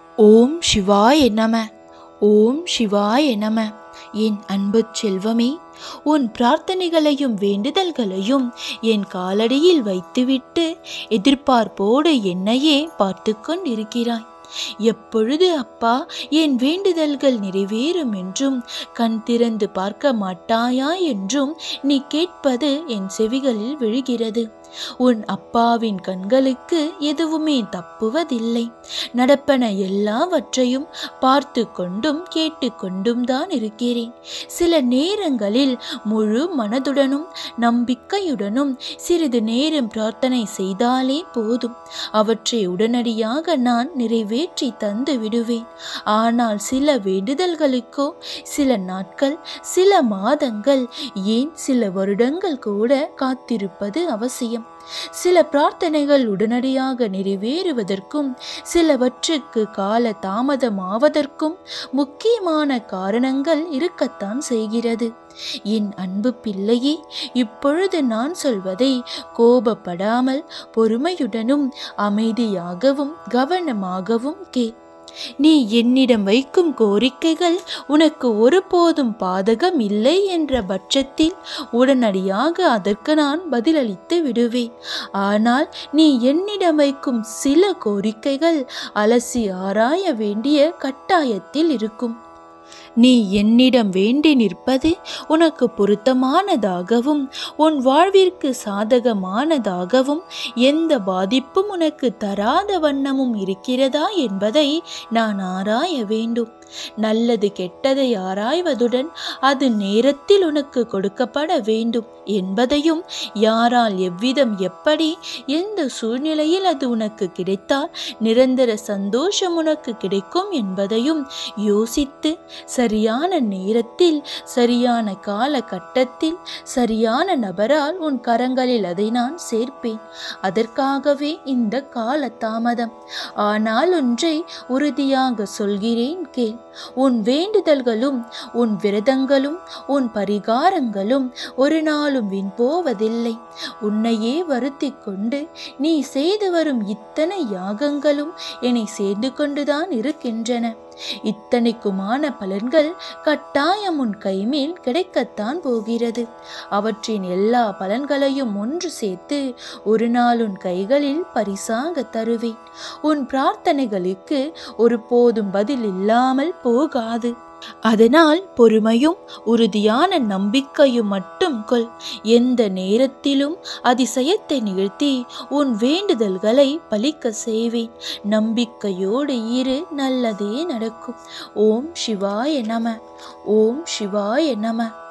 ஓம் சிவாய நம ஓம் சிவாய நம என் அன்பு செல்வமே உன் பிரார்த்தனைகளையும் வேண்டுதல்களையும் என் காலடியில் வைத்துவிட்டு எதிர்பார்ப்போடு என்னையே பார்த்து கொண்டிருக்கிறாய் எப்பொழுது அப்பா என் வேண்டுதல்கள் நிறைவேறும் என்றும் கண் திறந்து பார்க்க மாட்டாயா என்றும் நீ கேட்பது என் செவிகளில் விழுகிறது உன் அப்பாவின் கண்களுக்கு எதுவுமே தப்புவதில்லை நடப்பன எல்லாவற்றையும் பார்த்து கொண்டும் கேட்டுக்கொண்டும் தான் இருக்கிறேன் சில நேரங்களில் முழு மனதுடனும் நம்பிக்கையுடனும் சிறிது நேரம் பிரார்த்தனை செய்தாலே போதும் அவற்றை உடனடியாக நான் நிறைவேற்றி தந்து விடுவேன் ஆனால் சில வேண்டுதல்களுக்கோ சில நாட்கள் சில மாதங்கள் ஏன் சில வருடங்கள் கூட காத்திருப்பது அவசியம் சில பிரார்த்தனைகள் உடனடியாக நிறைவேறுவதற்கும் சிலவற்றுக்கு கால தாமதமாவதற்கும் முக்கியமான காரணங்கள் இருக்கத்தான் செய்கிறது என் அன்பு பிள்ளையே இப்பொழுது நான் சொல்வதை கோபப்படாமல் பொறுமையுடனும் அமைதியாகவும் கவனமாகவும் கே நீ என்னிடம் வைக்கும் கோரிக்கைகள் உனக்கு ஒருபோதும் பாதகம் இல்லை என்ற பட்சத்தில் உடனடியாக அதற்கு நான் பதிலளித்து விடுவேன் ஆனால் நீ என்னிடம் வைக்கும் சில கோரிக்கைகள் அலசி ஆராய வேண்டிய கட்டாயத்தில் இருக்கும் நீ என்னிடம் வேண்டி நிற்பது உனக்கு பொருத்தமானதாகவும் உன் வாழ்விற்கு சாதகமானதாகவும் எந்த பாதிப்பும் உனக்கு தராத வண்ணமும் இருக்கிறதா என்பதை நான் ஆராய வேண்டும் நல்லது கெட்டதை ஆராய்வதுடன் அது நேரத்தில் உனக்கு கொடுக்கப்பட வேண்டும் என்பதையும் யாரால் எவ்விதம் எப்படி எந்த சூழ்நிலையில் அது உனக்கு கிடைத்தால் நிரந்தர சந்தோஷம் உனக்கு கிடைக்கும் என்பதையும் யோசித்து சரியான நேரத்தில் சரியான காலகட்டத்தில் சரியான நபரால் உன் கரங்களில் அதை நான் சேர்ப்பேன் அதற்காகவே இந்த கால தாமதம் ஆனால் ஒன்றை உறுதியாக சொல்கிறேன் கேள் உன் வேண்டுதல்களும் உன் விரதங்களும் உன் பரிகாரங்களும் ஒரு நாளும் வீண் போவதில்லை உன்னையே வருத்தி கொண்டு நீ செய்து வரும் இத்தனை யாகங்களும் என்னை சேர்ந்து கொண்டுதான் இருக்கின்றன இத்தனைக்குமான பலன்கள் கட்டாயம் உன் கைமேல் கிடைக்கத்தான் போகிறது அவற்றின் எல்லா பலன்களையும் ஒன்று சேர்த்து ஒரு நாள் உன் கைகளில் பரிசாக தருவேன் உன் பிரார்த்தனைகளுக்கு ஒருபோதும் பதில் இல்லாமல் போகாது அதனால் பொறுமையும் உறுதியான நம்பிக்கையும் மட்டும் கொள் எந்த நேரத்திலும் அதிசயத்தை நிகழ்த்தி உன் வேண்டுதல்களை பலிக்க செய்வேன் நம்பிக்கையோடு இரு நல்லதே நடக்கும் ஓம் சிவாய நம ஓம் சிவாய நம